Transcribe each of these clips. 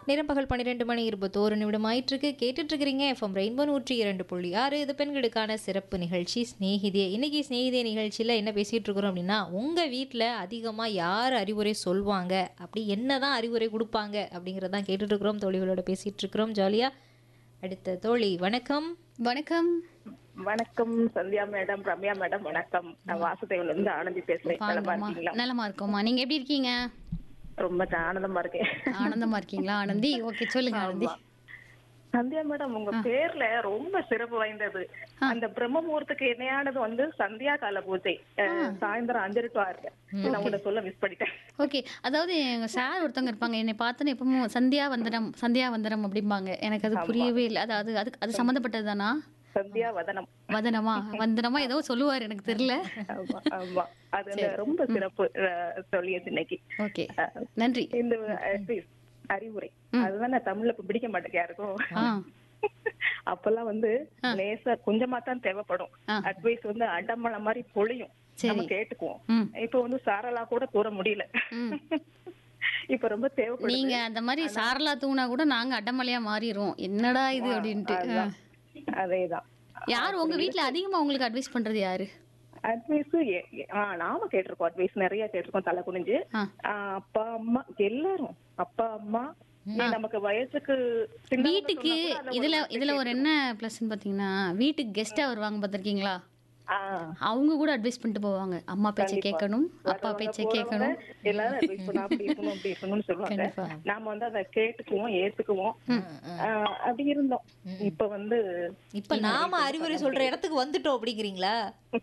நேரம் பகல் பன்னிரெண்டு மணி இருபத்தோரு நிமிடம் ஆயிட்டிருக்கு கேட்டுட்டு இருக்கிறீங்க எஃப்எம் ரெயின்போ நூற்றி இரண்டு புள்ளி ஆறு இது பெண்களுக்கான சிறப்பு நிகழ்ச்சி ஸ்நேகிதே இன்னைக்கு ஸ்நேகிதே நிகழ்ச்சியில் என்ன பேசிகிட்டு இருக்கிறோம் அப்படின்னா உங்கள் வீட்டில் அதிகமாக யார் அறிவுரை சொல்வாங்க அப்படி என்ன தான் அறிவுரை கொடுப்பாங்க அப்படிங்கிறதான் கேட்டுட்டு இருக்கிறோம் தோழிகளோட பேசிகிட்டு இருக்கிறோம் ஜாலியாக அடுத்த தோழி வணக்கம் வணக்கம் வணக்கம் சந்தியா மேடம் ரம்யா மேடம் வணக்கம் நான் வாசுதேவன்ல இருந்து ஆனந்தி பேசுறேன் நலமா வாங்கம்மா இருக்கீங்களா நலமா இருக்கோம்மா நீங்க எப்படி இருக்கீங்க ரொம்ப ஆனந்தமா இருக்கேன் ஆனந்தமா இருக்கீங்களா ஆனந்தி ஓகே சொல்லுங்க ஆனந்தி சந்தியா மேடம் உங்க பேர்ல ரொம்ப சிறப்பு வாய்ந்தது அந்த பிரம்ம முகூர்த்துக்கு இணையானது வந்து சந்தியா கால பூஜை அஹ், சாயந்தரம் அஞ்சரை டு ஆறு நான் உங்களை சொல்ல மிஸ் பண்ணிட்டேன் ஓகே அதாவது எங்க சார் ஒருத்தவங்க இருப்பாங்க என்னை பார்த்தோன்னே எப்பவும் சந்தியா வந்தனம் சந்தியா வந்தனம் அப்படிம்பாங்க எனக்கு அது புரியவே இல்லை அது அது அது அது சம்மந்தப்பட்டது தானா சந்தியா வதனம் வதனமா வந்தனமா ஏதோ சொல்லுவார் எனக்கு தெரியல ஆமா ஆமா அது அந்த ரொம்ப சிறப்பு அஹ், சொல்லியது இன்னைக்கு ஓகே நன்றி இந்த advice, அறிவுரை அதுதான் நான் தமிழ்ல இப்ப பிடிக்க மாட்டேங்க யாருக்கும் ஆ அப்பெல்லாம் வந்து லேசா கொஞ்சமா தான் தேவைப்படும் ஆ. அட்வைஸ் வந்து அடமலை மாதிரி பொழியும் நம்ம கேட்டுக்குவோம் ம் இப்ப வந்து சாரலா கூட தூர முடியல ம் இப்ப ரொம்ப தேவைப்படுது நீங்க அந்த மாதிரி சாரலா தூணா கூட நாங்க அடமலையா மாறிடுவோம் என்னடா இது அப்படின்ட்டு ஆ. அதுதான். அதேதான் யார் உங்க வீட்ல அதிகமா உங்களுக்கு அட்வைஸ் பண்றது யாரு அட்வைஸ் நாம கேட்டிருக்கோம் அட்வைஸ் நிறைய கேட்டிருக்கோம் தலை குனிஞ்சு ஆ. ஆ, அப்பா அம்மா எல்லாரும் அப்பா அம்மா நீ நமக்கு வயசுக்கு சின்னவங்க வீட்டுக்கு சொன்னா கூட அதுல இதுல ஒரு இதுல ஒரு என்ன ப்ளஸ்ன்னு பாத்தீங்கன்னா வீட்டுக்கு கெஸ்டா வருவாங்க பாத்திருக்கீங்களா ஆ, அவங்க கூட அட்வைஸ் பண்ணிட்டு போவாங்க அம்மா பேச்சை கேட்கணும் அப்பா பேச்சை கேட்கணும் எல்லாரும் அட்வைஸ் பண்ணா அப்படி இருக்கணும் அப்படி இருக்கணும்னு சொல்லுவாங்க கண்டிப்பா. நாம வந்து அதை கேட்டுக்குவோம் ஏத்துக்குவோம் ஆ, அப்படி இருந்தோம் இப்ப வந்து இப்போ நாம அறிவுரை சொல்கிற இடத்துக்கு வந்துட்டோம் அப்படிங்கிறீங்களா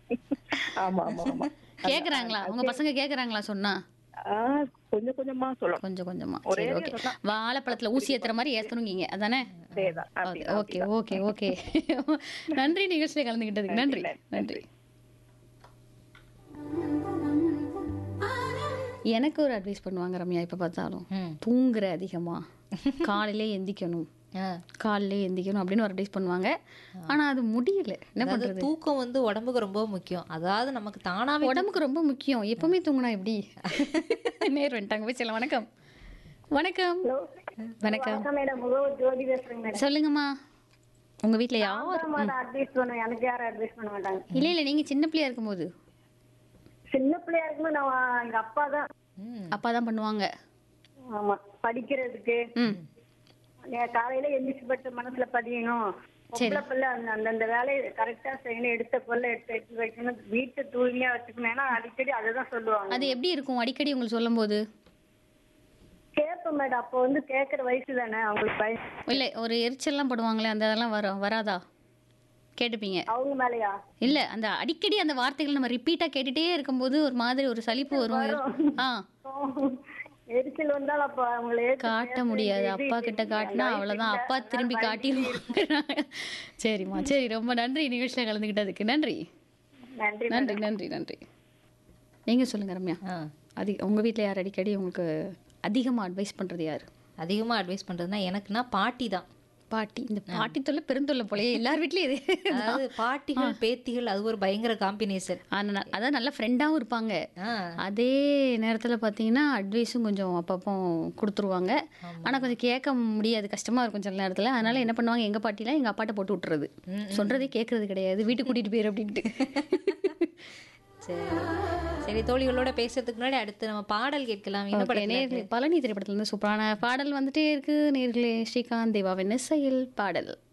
ஆமா ஆமா ஆமா கேக்குறாங்களா உங்க பசங்க கேக்குறாங்களா சொன்னா ஆ, கொஞ்சம் கொஞ்சமா சொல்லணும் கொஞ்சம் கொஞ்சமா ஒரே சரி ஓகே வாழைப்பழத்துல ஊசி ஏத்துற மாதிரி ஏத்தணுங்கீங்க அதானே அதேதான் அப்படி ஓகே ஓகே ஓகே நன்றி நிகழ்ச்சியில கலந்துகிட்டதுக்கு நன்றி நன்றி எனக்கு ஒரு அட்வைஸ் பண்ணுவாங்க ரம்யா இப்ப பார்த்தாலும் ம். தூங்குற அதிகமா காலையிலே எந்திக்கணும் ஆ காலையிலே எந்திக்கணும் அப்படின்னு ஒரு அட்வைஸ் பண்ணுவாங்க ஆனா அது முடியல என்ன அதாவது பண்றது தூக்கம் வந்து உடம்புக்கு ரொம்ப முக்கியம் அதாவது நமக்கு தானாவே உடம்புக்கு ரொம்ப முக்கியம் எப்பவுமே தூங்குனா எப்படி நேர் வந்துட்டாங்க போய் சொல்லலாம் வணக்கம் வணக்கம் வணக்கம் மேடம் முகவர் ஜோதி பேசுறேங்க மேடம் சொல்லுங்கம்மா உங்க வீட்ல யார் அட்வைஸ் பண்ணுவேன் எனக்கு யாரும் அட்வைஸ் பண்ண மாட்டாங்க இல்ல இல்ல நீங்க சின்ன பிள்ளையா இருக்கும்போது சின்ன பிள்ளையா இருக்கும்போது நான் எங்க அப்பா தான் ம். அப்பா தான் பண்ணுவாங்க ஆமா படிக்கிறதுக்கு ம் ஏன் காலையில எந்திரிச்சு பட்டு மனசுல பதியணும் பொம்பளை பிள்ளை அந்த அந்தந்த வேலையை கரெக்டா செய்யணும் எடுத்த பொருளை எடுத்து எடுத்து வைக்கணும் வீட்டை தூய்மையா வச்சுக்கணும் ஏன்னா அடிக்கடி அதுதான் சொல்லுவாங்க அது எப்படி இருக்கும் அடிக்கடி உங்களுக்கு சொல்லும்போது கேட்பேன் மேடம் அப்போ வந்து கேட்கற வயசு தானே அவங்களுக்கு வயசு இல்ல ஒரு எரிச்சல்லாம் படுவாங்களே அந்த அதெல்லாம் வரும் வராதா கேட்டுப்பீங்க அவங்க மேலயா இல்ல அந்த அடிக்கடி அந்த வார்த்தைகள் நம்ம ரிப்பீட்டா கேட்டுட்டே இருக்கும்போது ஒரு மாதிரி ஒரு சலிப்பு வரும் ஆ எரிச்சல் வந்தாலும் அப்ப அவங்களை ஏத்து காட்ட பேச முடியாது வேண்டியது அப்பா கிட்ட இருக்கு. காட்டினா அந்த அவ்வளவுதான் வயசுல அப்பா திரும்பி அதனால காட்டிடுவாங்க சரிம்மா சரி ரொம்ப நன்றி நிகழ்ச்சியில கலந்துக்கிட்டதுக்கு நன்றி நன்றி நன்றி நன்றி நன்றி நீங்க சொல்லுங்க ரம்யா ஆ அதி உங்க வீட்ல யார் அடிக்கடி உங்களுக்கு அதிகமா அட்வைஸ் பண்றது யாரு அதிகமாக அட்வைஸ் பண்ணுறதுனா எனக்குன்னா பாட்டி தான் பாட்டி இந்த பாட்டி தொல்லை பெருந்தொல்லை போலயே எல்லார் வீட்லயும் இது அதாவது பாட்டிகள் பேத்திகள் அது ஒரு பயங்கர காம்பினேஷன் ஆனா ந- அதான் நல்ல ஃப்ரெண்டாவும் இருப்பாங்க ஆ அதே நேரத்துல பாத்தீங்கன்னா அட்வைஸும் கொஞ்சம் அப்பப்போ கொடுத்துருவாங்க ஆனா கொஞ்சம் கேட்க முடியாது கஷ்டமா இருக்கும் சில நேரத்துல அதனால என்ன பண்ணுவாங்க எங்க பாட்டிலாம் எங்க அப்பாட்ட போட்டு விட்டுறது சொல்றதே கேட்கறது கிடையாது வீட்டுக்கு கூட்டிட்டு போயிரு அப்படின்ட்டு சரி சரி தோழிகளோட பேசுறதுக்கு முன்னாடி அடுத்து நம்ம பாடல் கேட்கலாம் என்ன Okay, படத்துல நேர்களே பழனி திரைப்படத்துல இருந்து சூப்பரான பாடல் வந்துட்டே இருக்கு நேர்களே ஸ்ரீகாந்த் தேவாவின் இசையில் பாடல்